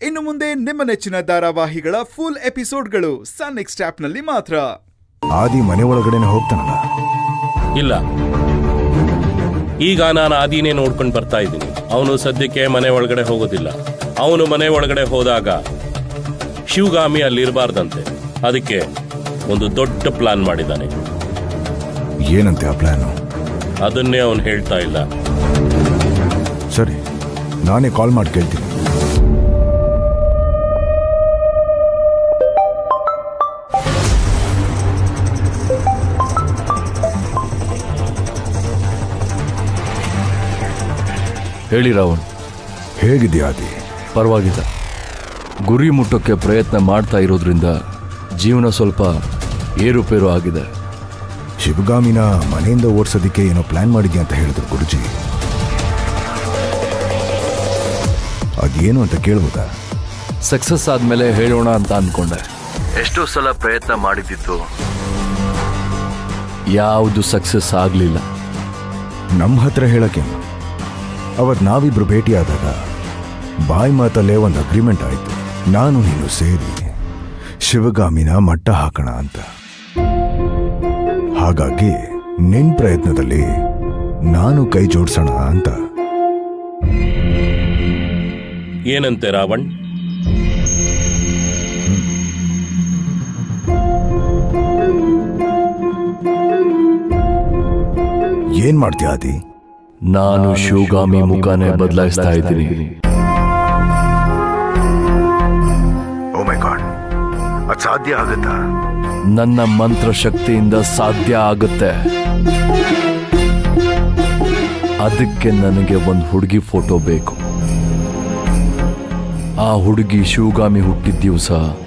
ಇನ್ನು ಮುಂದೆ ನಿಮ್ಮ ನೆಚ್ಚಿನ ಧಾರಾವಾಹಿಗಳ ಫುಲ್ ಎಪಿಸೋಡ್ಗಳು ಸನ್ ನೆಕ್ಸ್ಟ್ ಆಪ್ನಲ್ಲಿ ಮಾತ್ರ ಆದಿ ಮನೆ ಒಳಗಡೆನೆ ಹೋಗ್ತಾನಲ್ಲ ಇಲ್ಲ ಈಗ ನಾನು ಆದಿನೇ ನೋಡ್ಕೊಂಡು ಬರ್ತಾ ಇದ್ದೀನಿ ಅವನು ಸದ್ಯಕ್ಕೆ ಮನೆ ಒಳಗಡೆ ಹೋಗೋದಿಲ್ಲ ಅವನು ಮನೆ ಒಳಗಡೆ ಹೋದಾಗ ಶಿವಗಾಮಿ ಅಲ್ಲಿರಬಾರ್ದಂತೆ ಅದಕ್ಕೆ ಒಂದು ದೊಡ್ಡ ಪ್ಲಾನ್ ಮಾಡಿದ್ದಾನೆ ಏನಂತೆ ಆ ಪ್ಲಾನು ಅದನ್ನೇ ಅವನು ಹೇಳ್ತಾ ಇಲ್ಲ ಸರಿ ನಾನೇ ಕಾಲ್ ಮಾಡಿ ಕೇಳ್ತೀನಿ ಹೇಳಿ ರಾವಣ್ ಹೇಗಿದೆಯಾ ಆದಿ ಪರವಾಗಿಲ್ಲ ಗುರಿ ಮುಟ್ಟೋಕ್ಕೆ ಪ್ರಯತ್ನ ಮಾಡ್ತಾ ಇರೋದ್ರಿಂದ ಜೀವನ ಸ್ವಲ್ಪ ಏರುಪೇರು ಆಗಿದೆ ಶಿವಗಾಮಿನ ಮನೆಯಿಂದ ಓಡಿಸೋದಕ್ಕೆ ಏನೋ ಪ್ಲಾನ್ ಮಾಡಿದ್ಯಾ ಅಂತ ಹೇಳಿದ್ರು ಗುರುಜಿ ಅದೇನು ಅಂತ ಕೇಳ್ಬೋದಾ ಸಕ್ಸಸ್ ಆದ್ಮೇಲೆ ಹೇಳೋಣ ಅಂತ ಅನ್ಕೊಂಡೆ ಎಷ್ಟೋ ಸಲ ಪ್ರಯತ್ನ ಮಾಡಿದ್ದಿತ್ತು ಯಾವುದು ಸಕ್ಸಸ್ ಆಗಲಿಲ್ಲ ನಮ್ಮ ಹತ್ರ ಹೇಳಕ್ಕೇನು ಅವತ್ ನಾವಿಬ್ರು ಭೇಟಿಯಾದಾಗ ಬಾಯಿ ಮಾತಲ್ಲೇ ಒಂದು ಅಗ್ರಿಮೆಂಟ್ ಆಯ್ತು ನಾನು ನೀನು ಸೇರಿ ಶಿವಗಾಮಿನ ಮಟ್ಟ ಹಾಕೋಣ ಅಂತ ಹಾಗಾಗಿ ನಿನ್ ಪ್ರಯತ್ನದಲ್ಲಿ ನಾನು ಕೈ ಜೋಡ್ಸೋಣ ಅಂತ ಏನಂತೆ ರಾವಣ್ ಏನ್ ಮಾಡ್ತೀಯ ಆದಿ ನಾನು ಶಿವಗಾಮಿ ಮುಖಾನೇ ಬದಲಾಯಿಸ್ತಾ ಇದ್ದೀನಿ ಓ ಮೈ ಗಾಡ್ ಅದು ಸಾಧ್ಯ ಆಗುತ್ತಾ ನನ್ನ ಮಂತ್ರ ಶಕ್ತಿಯಿಂದ ಸಾಧ್ಯ ಆಗುತ್ತೆ ಅದಕ್ಕೆ ನನಗೆ ಒಂದು ಹುಡುಗಿ ಫೋಟೋ ಬೇಕು ಆ ಹುಡುಗಿ ಶಿವಗಾಮಿ ಹುಟ್ಟಿದ ದಿವಸ